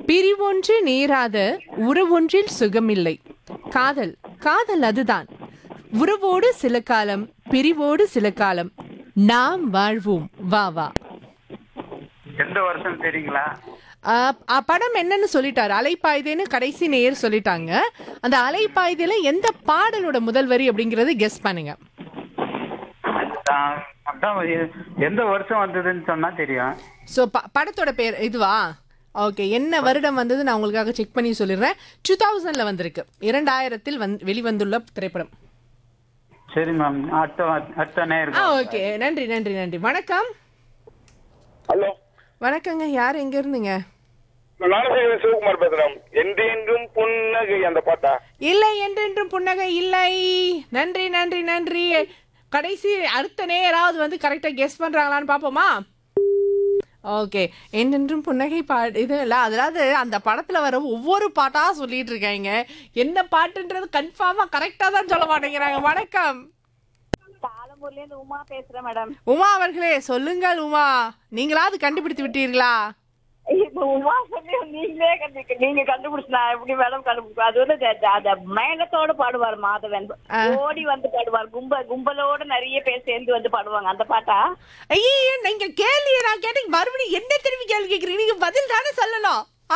பிரிவொன்று நேராத உறவொன்றில் சுகமில்லை காதல் காதல் அதுதான் உறவோடு சில காலம் பிரிவோடு சில காலம் நாம் வாழ்வோம் வா வா எந்த வருஷம் தெரியுங்களா ஆ, ஆ, படம் என்னன்னு சொல்லிட்டாரு அலைப்பாய்தேன்னு கடைசி நேர் சொல்லிட்டாங்க அந்த அலைப்பாய்தையில எந்த பாடலோட முதல் வரி அப்படிங்கறது கெஸ் பண்ணுங்க அதான் அதான் எ- எந்த வருஷம் வந்ததுன்னு சொன்னா தெரியும் ஸோ படத்தோட பேர் இதுவா ஓகே என்ன வருடம் வந்தது நான் உங்களுக்காக செக் பண்ணி சொல்லிடுறேன் டூ தௌசண்ட்ல வந்திருக்கு இரண்டாயிரத்தில் வந் வெளிவந்துள்ள திரைப்படம் சரி மேம் அடுத்த வா- அடுத்த ஆ நேரம் ஓகே நன்றி நன்றி நன்றி வணக்கம் ஹலோ வணக்கங்க யார் எங்க இருந்துங்க நானசேகரன் சிவகுமார் பேசுறேன் என்றென்றும் புன்னகை அந்த பாட்டா இல்லை என்றென்றும் புன்னகை இல்லை நன்றி நன்றி நன்றி கடைசி அடுத்த நேராவது வந்து கரெக்டாக கெஸ் பண்ணுறாங்களான்னு பார்ப்போமா ஓகே என்றென்றும் புன்னகை பாட்டு இது இல்லை அதாவது அந்த படத்தில் வர ஒவ்வொரு பாட்டாக சொல்லிட்டு இருக்காங்க என்ன பாட்டுன்றது கன்ஃபார்மாக கரெக்டாக தான் சொல்ல மாட்டேங்கிறாங்க வணக்கம் பாலமூர்ல இருந்து உமா பேசுறேன் மேடம் உமா அவர்களே சொல்லுங்கள் உமா நீங்களாவது கண்டுபிடித்து விட்டீர்களா இப்ப உமா சொல்லி நீங்களே கண்டு நீங்க கண்டுபிடிச்சு நான் எப்படி மேடம் கண்டுபிடிச்சேன் அது வந்து அந்த- அந்த மேளத்தோட பாடுவார் மாதவன் ஓடி வந்து பாடுவார் கும்ப கும்பலோட நிறைய பேர் சேர்ந்து வந்து பாடுவாங்க அந்த பாட்டா ஐயே நீங்க கேள்வியை நான் கேட்டீங்க மறுபடியும் என்ன திரும்பி கேள்வி கேட்குறீங்க நீங்க பதில் தானே சொல்லணும் ஆ?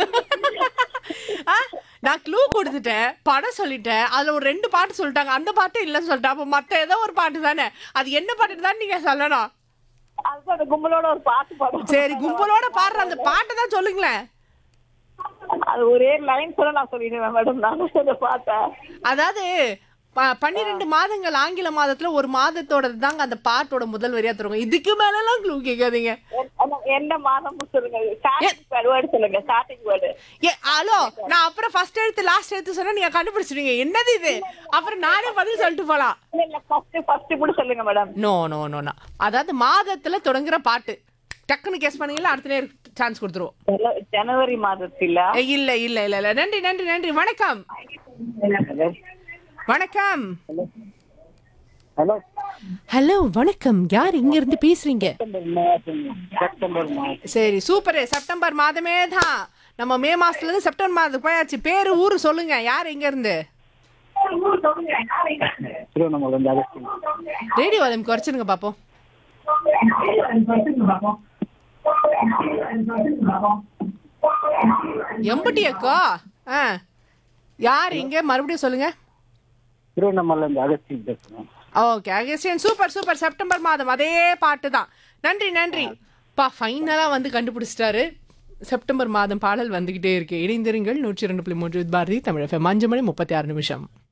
ஆ? நான் க்ளூ கொடுத்துட்டேன் படம் சொல்லிட்டேன் அதுல ஒரு ரெண்டு பாட்டு சொல்லிட்டாங்க அந்த பாட்டு இல்லைன்னு சொல்லிட்டேன் அப்போ மத்த ஏதோ ஒரு பாட்டு தானே அது என்ன பாட்டு தான் நீங்க சொல்லணும் அதுதான் அந்த கும்பலோட ஒரு பாட்டு பாடுவாங்க சரி கும்பலோட பாடுற அந்த பாட்டை தான் சொல்லுங்களேன் அது ஒரே லைன் சொல்ல நான் சொல்லிடுவேன் மேடம் நான் அந்த பாட்டேன் அதாவது ப- பன்னிரெண்டு மாதங்கள் ஆங்கில மாதத்துல ஒரு மாதத்தோட தாங்க அந்த பாட்டோட முதல் வரியா தருவாங்க இதுக்கு மேலலாம் க்ளூ கேட்காதீங்க என்ன மாதம் சொல்லுங்க ஸ்டார்டிங் வேர்டு சொல்லுங்க ஸ்டார்டிங் வேர்டு ஏ ஹலோ நான் அப்புறம் ஃபர்ஸ்ட் எழுத்து லாஸ்ட் எழுத்து சொன்னா நீங்க கண்டுபிடிச்சிடுவீங்க என்னது இது அப்புறம் நானே பதில் சொல்லிட்டு போலாம் இல்ல ஃபர்ஸ்ட் ஃபர்ஸ்ட் கூட சொல்லுங்க madam no no no no அதாவது மாதத்துல தொடங்குற பாட்டு டக்குன்னு கெஸ் பண்ணீங்களா அடுத்த நேரம் சான்ஸ் கொடுத்துருவோம் ஜனவரி மாதத்தில ஏய், இல்ல இல்ல இல்ல இல்ல நன்றி நன்றி நன்றி வணக்கம் வணக்கம் ஹலோ ஹலோ வணக்கம் யார் இங்க இருந்து பேசுறீங்க செப்டம்பர் மாதம் சரி சூப்பர் செப்டம்பர் மாதமே தான் நம்ம மே மாசத்துல இருந்து செப்டம்பர் மாதத்துக்கு போயாச்சு பேரு ஊரு சொல்லுங்க யார் எங்க இருந்து திருவண்ணாமலை வந்து அகஸ்டின் ரேடியோ வால்யூம் குறைச்சிருங்க பாப்போம் எம்பட்டி அக்கா ஆ யார் இங்க மறுபடியும் சொல்லுங்க திருவண்ணாமலை இருந்து அகஸ்டின் பேசுறேன் okay Augustine super super September மாதம் அதே பாட்டு தான் நன்றி நன்றி பா ஃபைனலாக வந்து கண்டுபிடிச்சிட்டாரு செப்டம்பர் மாதம் பாடல் வந்துகிட்டே இருக்கு இணைந்திருங்கள் நூற்றி ரெண்டு புள்ளி மூன்று பாரதி தமிழ் எஃப்எம் அஞ்சு மணி முப்பத்தி ஆறு நிமிஷம்